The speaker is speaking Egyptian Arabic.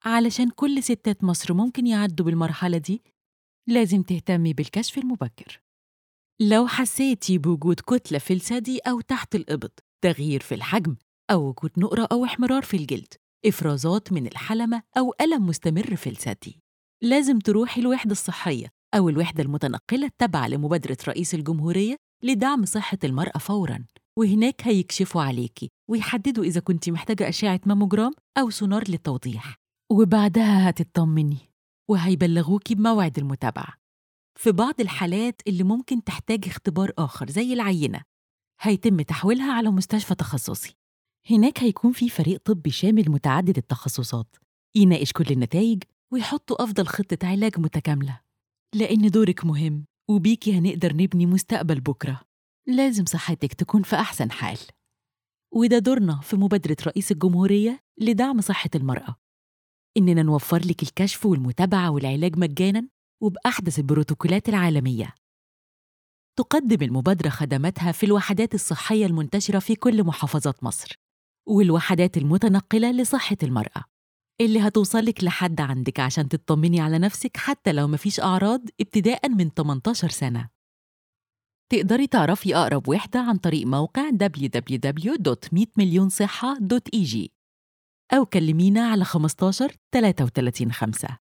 علشان كل ستات مصر ممكن يعدوا بالمرحلة دي لازم تهتمي بالكشف المبكر لو حسيتي بوجود كتلة في الثدي أو تحت الإبط تغيير في الحجم أو وجود نقرة أو احمرار في الجلد إفرازات من الحلمة أو ألم مستمر في الثدي لازم تروحي الوحدة الصحية أو الوحدة المتنقلة التابعة لمبادرة رئيس الجمهورية لدعم صحة المرأة فوراً وهناك هيكشفوا عليكي ويحددوا إذا كنت محتاجة أشعة ماموجرام أو سونار للتوضيح وبعدها هتطمني وهيبلغوكي بموعد المتابعة في بعض الحالات اللي ممكن تحتاج اختبار آخر زي العينة هيتم تحويلها على مستشفى تخصصي هناك هيكون في فريق طبي شامل متعدد التخصصات يناقش كل النتائج ويحطوا أفضل خطة علاج متكاملة لأن دورك مهم وبيكي هنقدر نبني مستقبل بكرة لازم صحتك تكون في أحسن حال وده دورنا في مبادرة رئيس الجمهورية لدعم صحة المرأة إننا نوفر لك الكشف والمتابعة والعلاج مجاناً وبأحدث البروتوكولات العالمية تقدم المبادرة خدماتها في الوحدات الصحية المنتشرة في كل محافظات مصر والوحدات المتنقلة لصحة المرأة اللي هتوصلك لحد عندك عشان تطمني على نفسك حتى لو مفيش أعراض ابتداء من 18 سنة تقدري تعرفي أقرب وحدة عن طريق موقع www.100مليونصحة.eg أو كلمينا على 15 33 5